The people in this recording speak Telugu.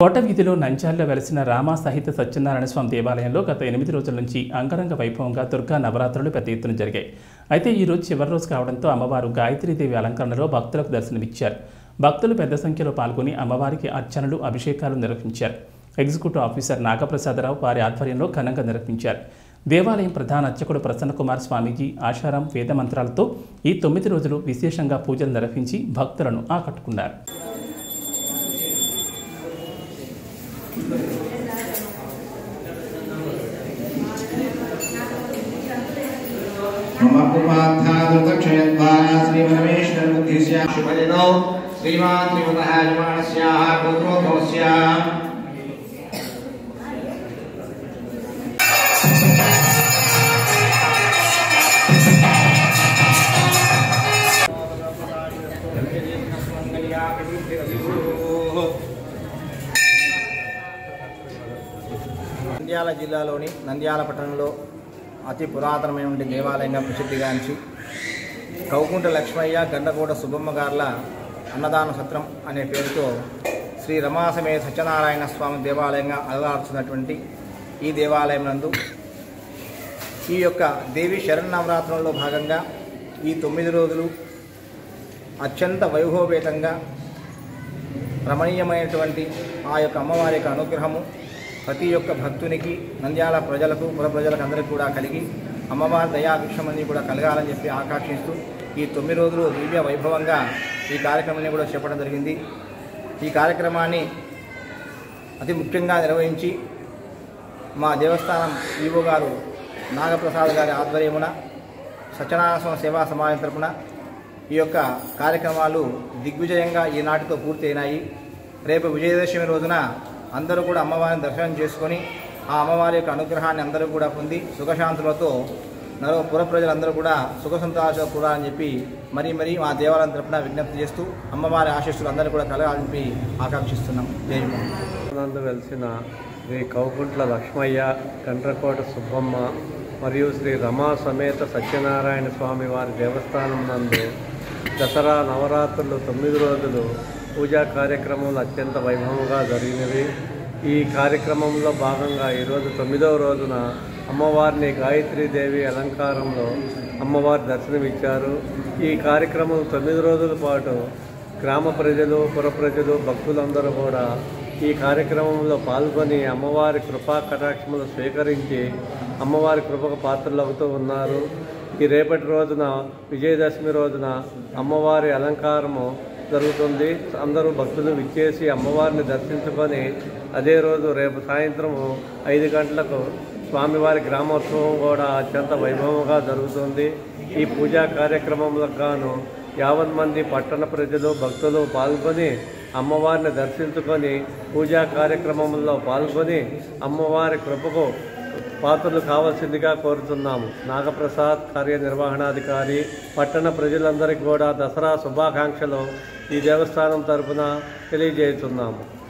కోట వీధిలో నంచాల్లో వెలసిన రామ సహిత సత్యనారాయణ స్వామి దేవాలయంలో గత ఎనిమిది రోజుల నుంచి అంగరంగ వైభవంగా దుర్గా నవరాత్రులు పెద్ద ఎత్తున జరిగాయి అయితే ఈ రోజు చివరి రోజు కావడంతో అమ్మవారు గాయత్రీదేవి అలంకరణలో భక్తులకు దర్శనమిచ్చారు భక్తులు పెద్ద సంఖ్యలో పాల్గొని అమ్మవారికి అర్చనలు అభిషేకాలు నిర్వహించారు ఎగ్జిక్యూటివ్ ఆఫీసర్ నాగప్రసాదరావు వారి ఆధ్వర్యంలో ఘనంగా నిర్వహించారు దేవాలయం ప్రధాన అర్చకుడు ప్రసన్నకుమార్ స్వామీజీ ఆశారం వేద మంత్రాలతో ఈ తొమ్మిది రోజులు విశేషంగా పూజలు నిర్వహించి భక్తులను ఆకట్టుకున్నారు मम कुपार्थादृतक्षयद्वारा श्रीपरमेश्वरबुद्धिस्य शुभदिनौ श्रीमान् श्रीमतः यजमानस्याः पुत्रोद्भवस्य నంద్యాల జిల్లాలోని నంద్యాల పట్టణంలో అతి పురాతనమైన దేవాలయంగా ప్రసిద్ధిగాంచి కౌకుంట లక్ష్మయ్య గండకోట సుబ్బమ్మ గార్ల అన్నదాన సత్రం అనే పేరుతో శ్రీ రమాసమే సత్యనారాయణ స్వామి దేవాలయంగా అలవాడుతున్నటువంటి ఈ దేవాలయం నందు ఈ యొక్క దేవి శరన్నవరాత్రంలో భాగంగా ఈ తొమ్మిది రోజులు అత్యంత వైభవపేతంగా రమణీయమైనటువంటి ఆ యొక్క అమ్మవారి యొక్క అనుగ్రహము ప్రతి ఒక్క భక్తునికి నంద్యాల ప్రజలకు పుర ప్రజలకు అందరికీ కూడా కలిగి అమ్మవారి దయాభిక్షమని కూడా కలగాలని చెప్పి ఆకాంక్షిస్తూ ఈ తొమ్మిది రోజులు దివ్య వైభవంగా ఈ కార్యక్రమాన్ని కూడా చేపట్టడం జరిగింది ఈ కార్యక్రమాన్ని అతి ముఖ్యంగా నిర్వహించి మా దేవస్థానం ఈవో గారు నాగప్రసాద్ గారి ఆధ్వర్యమున సత్యనారాయణ స్వామి సేవా సమాజం తరపున ఈ యొక్క కార్యక్రమాలు దిగ్విజయంగా ఈనాటితో పూర్తయినాయి రేపు విజయదశమి రోజున అందరూ కూడా అమ్మవారిని దర్శనం చేసుకొని ఆ అమ్మవారి యొక్క అనుగ్రహాన్ని అందరూ కూడా పొంది సుఖశాంతులతో నరో పుర ప్రజలందరూ కూడా సుఖ సంతోషాలు కూడాలని చెప్పి మరీ మరీ మా దేవాలయం తరపున విజ్ఞప్తి చేస్తూ అమ్మవారి ఆశీస్సులు అందరూ కూడా కలగాలని చెప్పి ఆకాంక్షిస్తున్నాం జయమోహన్ నందు వెలిసిన శ్రీ కౌకుంట్ల లక్ష్మయ్య కండ్రకోట సుబ్బమ్మ మరియు శ్రీ రమా సమేత సత్యనారాయణ స్వామి వారి దేవస్థానం నందు దసరా నవరాత్రులు తొమ్మిది రోజులు పూజా కార్యక్రమాలు అత్యంత వైభవంగా జరిగినవి ఈ కార్యక్రమంలో భాగంగా ఈరోజు తొమ్మిదవ రోజున అమ్మవారిని గాయత్రీదేవి అలంకారంలో అమ్మవారి దర్శనమిచ్చారు ఈ కార్యక్రమం తొమ్మిది రోజుల పాటు గ్రామ ప్రజలు పుర ప్రజలు భక్తులందరూ కూడా ఈ కార్యక్రమంలో పాల్గొని అమ్మవారి కృపా కటాక్షములు స్వీకరించి అమ్మవారి కృపకు పాత్రలు అవుతూ ఉన్నారు ఈ రేపటి రోజున విజయదశమి రోజున అమ్మవారి అలంకారము జరుగుతుంది అందరూ భక్తులు విచ్చేసి అమ్మవారిని దర్శించుకొని అదే రోజు రేపు సాయంత్రము ఐదు గంటలకు స్వామివారి గ్రామోత్సవం కూడా అత్యంత వైభవంగా జరుగుతుంది ఈ పూజా కార్యక్రమంలో గాను యావన్ మంది పట్టణ ప్రజలు భక్తులు పాల్గొని అమ్మవారిని దర్శించుకొని పూజా కార్యక్రమంలో పాల్గొని అమ్మవారి కృపకు పాత్రలు కావాల్సిందిగా కోరుతున్నాము నాగప్రసాద్ కార్యనిర్వహణాధికారి పట్టణ ప్రజలందరికీ కూడా దసరా శుభాకాంక్షలు ఈ దేవస్థానం తరపున తెలియజేస్తున్నాము